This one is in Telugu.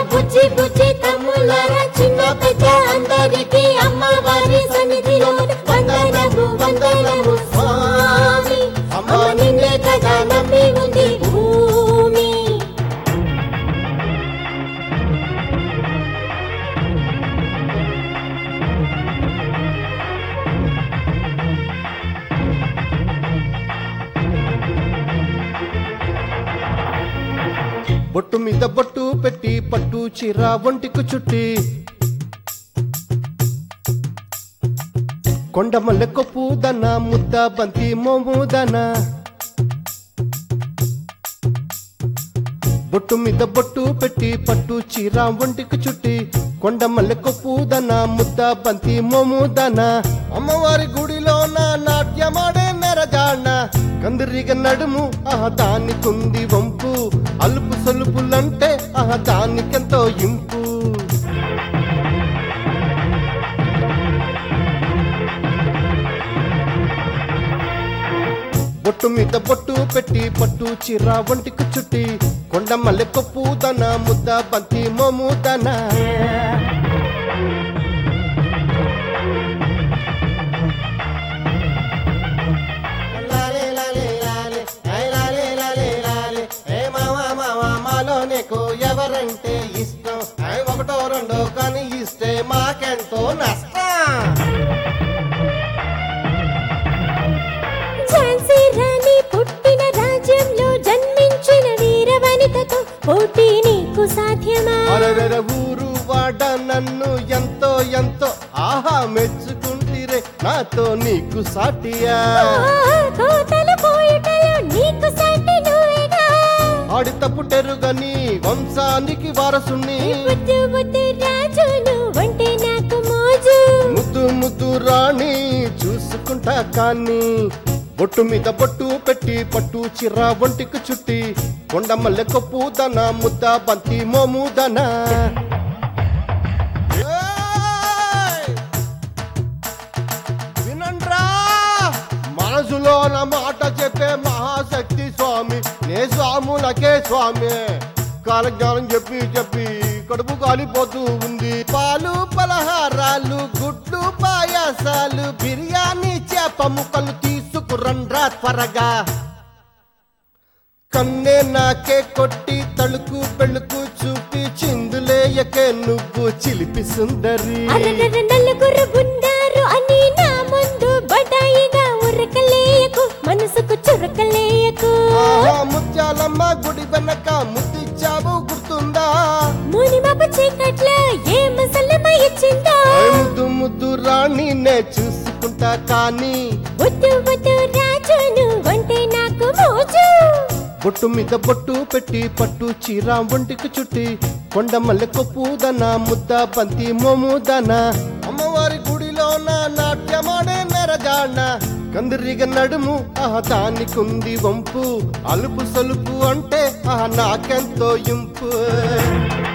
బుజ్జి బుజ్జి తమ్ములారా చిన్న పెద్ద అందరికీ అమ్మవారి సన్నిధిలో వందనము వందనము స్వామి అమ్మ నిన్నే కదా నమ్మి ఉంది భూమి బొట్టు మీద బొట్టు పెట్టి పట్టు చీర ఒంటికి చుట్టి కొండమల్లె కొప్పు దన ముద్ద బంతి మోము దన బొట్టు మీద బొట్టు పెట్టి పట్టు చీర ఒంటికి చుట్టి కొండమల్లె కొప్పు దన ముద్ద బంతి మోము దన అమ్మవారి గుడిలో నా నాట్యమాడే నెరజాణ కందిరిగ నడుము ఆహ దానికుంది వంపు అలుపు సొలుపులంటే ఆహ దానికెంతో ఇంపు బొట్టు మీద బొట్టు పెట్టి పట్టు చీర ఒంటికి చుట్టి కొండ మల్లె కొప్పు దన ముద్ద బంతి మోము దన లాలే లాలే లాలే, ఐ లాలే లాలే లాలే, ఏ మావా మావా మాలో నీకు ఎవరంటే ఇష్టం ఐ ఒకటో రెండో కానీ ఇస్తే మాకెంతో నష్టం ఝాన్సీ రాణి పుట్టిన రాజ్యంలో జన్మించిన వీర వనితతో పోటీ నీకు సాధ్యమా అరరర ఊరు వాడ నన్ను ఎంతో ఎంతో ఆహా మెచ్చుకుంటిరే నాతో నీకు సాటియా ఆ, కోతలు పోయుటలో నీకు సాటి నువ్వేగా ఆడి తప్పుటెరుగని వంశానికి వారసుని ముద్దు ముద్దు రాజు నువ్వంటే నాకు మోజు ముద్దు ముద్దు రాణి చూసుకుంటా కానీ బొట్టు మీద బొట్టు పెట్టి పట్టు చిర్ర ఒంటికి చుట్టి కొండమల్లె కొప్పు దన ముద్ద బంతి మోము దన ఏయ్! వినండ్రా మనసులో నా మాట చెప్పే మహాశక్తి స్వామి నే స్వాములకే స్వామి కాలజ్ఞానం చెప్పి చెప్పి కడుపు కాలిపోతూ ఉంది పాలు పలహారాలు గుడ్లు పాయాసాలు బిర్యానీ చేప ముక్కలు తీసుకురండ్రా త్వరగా కన్నే నాకే కొట్టి తలుకు పెళ్ళుకు చూపి చిందులేయకే నువ్వు చిలిపి సుందరి అరరర నలుగురు ఉన్నారు అని నా ముందు బడాయిగా ఉరకలేయకు మనసుకు చురకలేయకు ఆహా, ముత్యాలమ్మ గుడి వెనక ముద్దిచ్చావు గుర్తుందా మునిమపు చీకట్లో ఏ ముసలమ్మ ఇచ్చిందో ఐ ముద్దు ముద్దు రాణి నే చూసుకుంటా కానీ వద్దు వద్దు రాజు నువ్వంటే నాకు మోజు బొట్టు మీద బొట్టు పెట్టి పట్టు చీర ఒంటికి చుట్టి కొండ మల్లె కొప్పు దన ముద్ద బంతి మోము దన అమ్మవారి గుడిలో నా నాట్యమాడే నెరజాణ కందిరిగ నడుము ఆహ దానికుంది వంపు అలుపు సలుపు అంటే ఆహ నాకెంతో ఇంపు